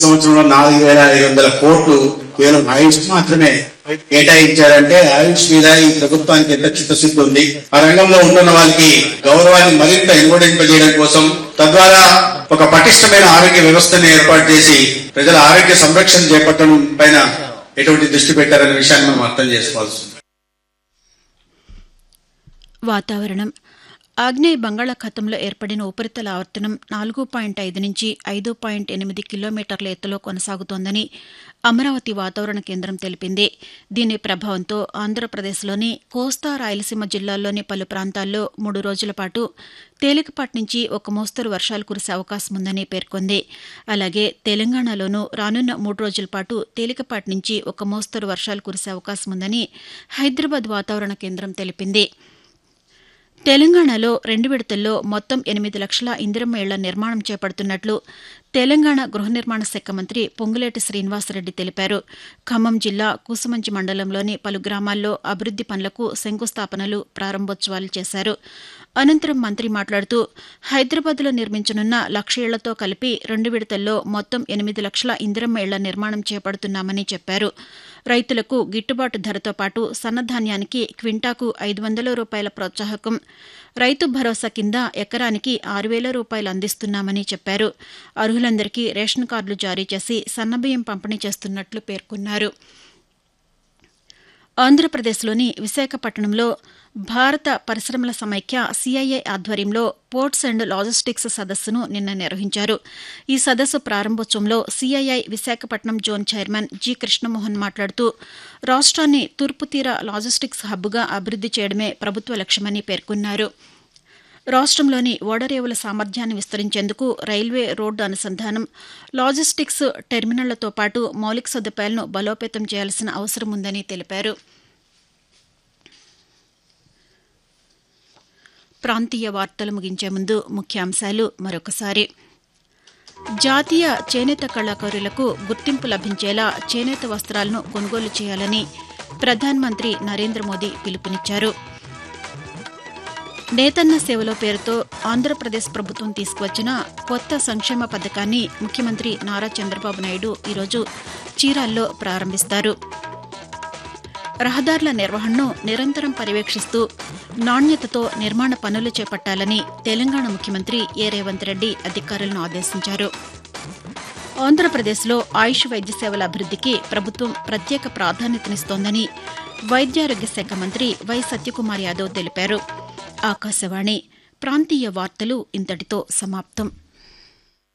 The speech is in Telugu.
సంవత్సరంలో నాలుగు వేల ఐదు వందల కోట్లు కేవలం ఆయుష్ మాత్రమే కేటాయించారంటే ఆయుష్ మీద ఈ ప్రభుత్వానికి ఎంత చిత్తశుద్ధి ఉంది ఆ రంగంలో ఉంటున్న వాళ్ళకి గౌరవాన్ని మరింత ఇనుమడింపజేయడం కోసం తద్వారా ఒక పటిష్టమైన ఆరోగ్య వ్యవస్థను ఏర్పాటు చేసి ప్రజల ఆరోగ్య సంరక్షణ చేపట్టడం పైన ఎటువంటి దృష్టి పెట్టారనే విషయాన్ని మనం అర్థం చేసుకోవాల్సి ఉంది వాతావరణం ఆగ్నేయ బంగాళాఖాతంలో ఏర్పడిన ఉపరితల ఆవర్తనం నాలుగు పాయింట్ ఐదు నుంచి ఐదు పాయింట్ ఎనిమిది కిలోమీటర్ల ఎత్తులో కొనసాగుతోందని అమరావతి వాతావరణ కేంద్రం తెలిపింది దీని ప్రభావంతో ఆంధ్రప్రదేశ్లోని కోస్తా రాయలసీమ జిల్లాల్లోని పలు ప్రాంతాల్లో మూడు రోజుల పాటు తేలికపాటి నుంచి ఒక మోస్తరు వర్షాలు కురిసే అవకాశం ఉందని పేర్కొంది అలాగే తెలంగాణలోనూ రానున్న మూడు రోజుల పాటు తేలికపాటి నుంచి ఒక మోస్తరు వర్షాలు కురిసే అవకాశం ఉందని హైదరాబాద్ వాతావరణ కేంద్రం తెలిపింది తెలంగాణలో రెండు విడతల్లో మొత్తం ఎనిమిది లక్షల ఇందిరమ్మ ఇళ్ల నిర్మాణం చేపడుతున్నట్లు తెలంగాణ గృహ నిర్మాణ శాఖ మంత్రి పొంగులేటి శ్రీనివాసరెడ్డి తెలిపారు ఖమ్మం జిల్లా కూసుమంచి మండలంలోని పలు గ్రామాల్లో అభివృద్ది పనులకు శంకుస్థాపనలు ప్రారంభోత్సవాలు చేశారు అనంతరం మంత్రి మాట్లాడుతూ హైదరాబాద్లో నిర్మించనున్న లక్ష ఇళ్లతో కలిపి రెండు విడతల్లో మొత్తం ఎనిమిది లక్షల ఇందిరమ్మ ఇళ్ల నిర్మాణం చేపడుతున్నామని చెప్పారు రైతులకు గిట్టుబాటు ధరతో పాటు సన్నధాన్యానికి క్వింటాకు ఐదు వందల రూపాయల ప్రోత్సాహకం రైతు భరోసా కింద ఎకరానికి ఆరు వేల రూపాయలు అందిస్తున్నామని చెప్పారు అర్హులందరికీ రేషన్ కార్డులు జారీ చేసి సన్నబియ్యం పంపిణీ చేస్తున్నట్లు పేర్కొన్నారు ఆంధ్రప్రదేశ్లోని విశాఖపట్నంలో భారత పరిశ్రమల సమైక్య సిఐఐ ఆధ్వర్యంలో పోర్ట్స్ అండ్ లాజిస్టిక్స్ సదస్సును నిన్న నిర్వహించారు ఈ సదస్సు ప్రారంభోత్సవంలో CII Visakhapatnam zone chairman G Krishnamohan మాట్లాడుతూ రాష్ట్రాన్ని తూర్పు తీర లాజిస్టిక్స్ హబ్గా అభివృద్ది చేయడమే ప్రభుత్వ లక్ష్యమని పేర్కొన్నారు రాష్ట్రంలోని ఓడరేవుల సామర్థ్యాన్ని విస్తరించేందుకు రైల్వే రోడ్డు అనుసంధానం లాజిస్టిక్స్ టెర్మినళ్లతో పాటు మౌలిక సదుపాయాలను బలోపేతం చేయాల్సిన అవసరం ఉందని తెలిపారు ప్రాంతీయ వార్తలు ముగించే ముందు ముఖ్యాంశాలు మరొకసారి జాతీయ చేనేత కళాకారులకు గుర్తింపు లభించేలా చేనేత వస్త్రాలను కొనుగోలు చేయాలని ప్రధానమంత్రి నరేంద్ర మోదీ పిలుపునిచ్చారు నేతన్న సేవలో పేరుతో ఆంధ్రప్రదేశ్ ప్రభుత్వం తీసుకువచ్చిన కొత్త సంక్షేమ పథకాన్ని ముఖ్యమంత్రి నారా చంద్రబాబు నాయుడు ఈరోజు చీరాల్లో ప్రారంభిస్తారు రహదారుల నిర్వహణను నిరంతరం పర్యవేక్షిస్తూ నాణ్యతతో నిర్మాణ పనులు చేపట్టాలని తెలంగాణ ముఖ్యమంత్రి ఏ రేవంత్ రెడ్డి అధికారులను ఆదేశించారు ఆంధ్రప్రదేశ్లో ఆయుష్ వైద్య సేవల అభివృద్దికి ప్రభుత్వం ప్రత్యేక ప్రాధాన్యతనిస్తోందని వైద్యారోగ్య శాఖ మంత్రి వై సత్యకుమార్ యాదవ్ తెలిపారు ఆకాశవాణి ప్రాంతీయ వార్తలు ఇంతటితో సమాప్తం